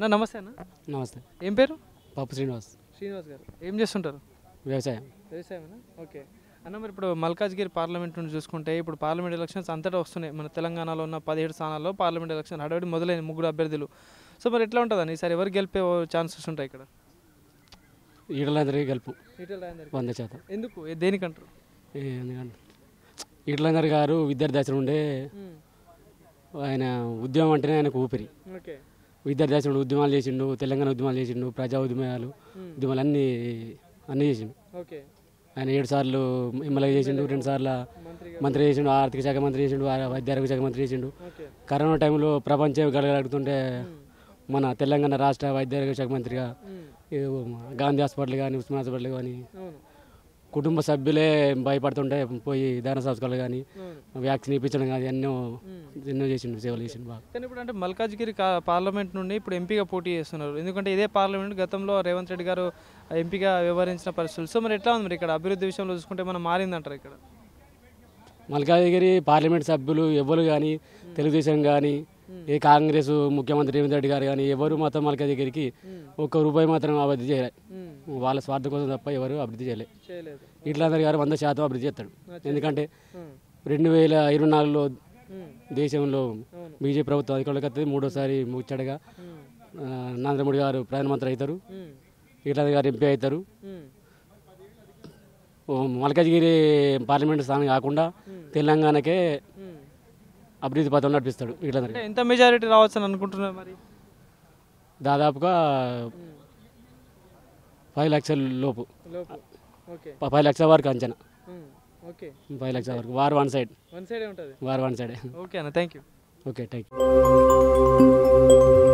అన్న నమస్తే అన్న నమస్తే ఏం పేరు పప్పు శ్రీనివాస్ శ్రీనివాస్ గారు ఏం చేస్తుంటారు వ్యవసాయం వ్యవసాయమేనా ఓకే అన్న మరి ఇప్పుడు మల్కాజ్గిరి పార్లమెంట్ నుండి చూసుకుంటే ఇప్పుడు పార్లమెంట్ ఎలక్షన్స్ అంతటా వస్తున్నాయి మన తెలంగాణలో ఉన్న పదిహేడు స్థానాల్లో పార్లమెంట్ ఎలక్షన్ హడావిడి మొదలైన ముగ్గురు అభ్యర్థులు సో మరి ఎట్లా ఉంటుందని ఈసారి ఎవరు గెలిపే ఛాన్సెస్ ఉంటాయి ఇక్కడ ఈటలందరికీ గెలుపు ఈటెల రాజేందర్ వంద శాతం ఎందుకు ఏ- దేనికంటారు ఏ ఎందుకంటే ఈటలందరి గారు విద్యార్థి దశ నుండే ఆయన ఉద్యమం అంటేనే ఆయనకు ఊపిరి ఓకే విద్యార్థి దశ నుండి ఉద్యమాలు చేసిండు తెలంగాణ ఉద్యమాలు చేసిండు ప్రజా ఉద్యమాలు ఉద్యమాలు అన్నీ అన్నీ చేసిండు ఓకే ఆయన ఏడు సార్లు ఎమ్మెల్యే చేసిండు రెండు సార్లు మంత్రిగా మంత్రి చేసిండు ఆర్థిక శాఖ మంత్రి చేసిండు ఆ- వైద్య ఆరోగ్య శాఖ మంత్రి చేసిండు ఓకే కరోనా టైంలో ప్రపంచం గడగడుగుతుంటే మన తెలంగాణ రాష్ట్ర వైద్య ఆరోగ్య శాఖ మంత్రిగా ఈ గాంధీ హాస్పిటల్ కానీ ఉస్మాన్ హాస్పిటల్ కానీ అవును కుటుంబ సభ్యులే భయపడుతుంటే పోయి దాన సంస్కరణలు కానీ అవును వ్యాక్సిన్ ఇప్పించడం కానీ ఎన్నో ఎన్నో చేసిండు సేవలు చేసిండు బాగా కానీ ఇప్పుడు అంటే మల్కాజ్గిరి కా- పార్లమెంట్ నుండి ఇప్పుడు ఎంపీగా పోటీ చేస్తున్నారు ఎందుకంటే ఇదే పార్లమెంట్ గతంలో రేవంత్ రెడ్డి గారు ఎంపీగా వ్యవహరించిన పరిస్థితులు సో మరి ఎట్లా ఉంది మరి ఇక్కడ అభివృద్ధి విషయంలో చూసుకుంటే మనం మారిందంటారు ఇక్కడ మల్కాజ్గిరి పార్లమెంట్ సభ్యులు ఎవరు కానీ తెలుగుదేశం కానీ ఏ కాంగ్రెస్ ముఖ్యమంత్రి రేవంత్ రెడ్డి గారు కానీ ఎవరు మాత్రం మల్కాజ్గిరికి ఒక్క రూపాయి మాత్రం అభివృద్ధి చేయలే వాళ్ళ స్వార్థం కోసం తప్ప ఎవరు అభివృద్ధి చేయలే చేయలేదు ఇట్లందరి గారు వంద శాతం అభివృద్ధి చేస్తాడు ఎందుకంటే రెండు వేల ఇరవై నాలుగులో దేశంలో బీజేపీ ప్రభుత్వం అధికారులకు వస్తుంది మూడోసారి ముచ్చటగా ఆ, నరేంద్ర మోడీ గారు ప్రధానమంత్రి అవుతారు ఇట్లా గారు ఎంపీ అవుతారు ఓ మల్కాజ్గిరి పార్లమెంట్ స్థానం కాకుండా తెలంగాణకే అభివృద్ధి పథం నడిపిస్తాడు ఇట్లా అంటే ఎంత మెజారిటీ రావచ్చు అని అనుకుంటున్నారు మరి దాదాపుగా ఫైవ్ లక్షల లోపు లోపు ఓకే ప- ఫైవ్ లక్షల వరకు అంచనా ఓకే ఫైవ్ లక్షల వరకు వార్ వన్ సైడ్ వన్ సైడే ఉంటుంది వార్ వన్ సైడ్ ఓకే అన్న thank you okay thank you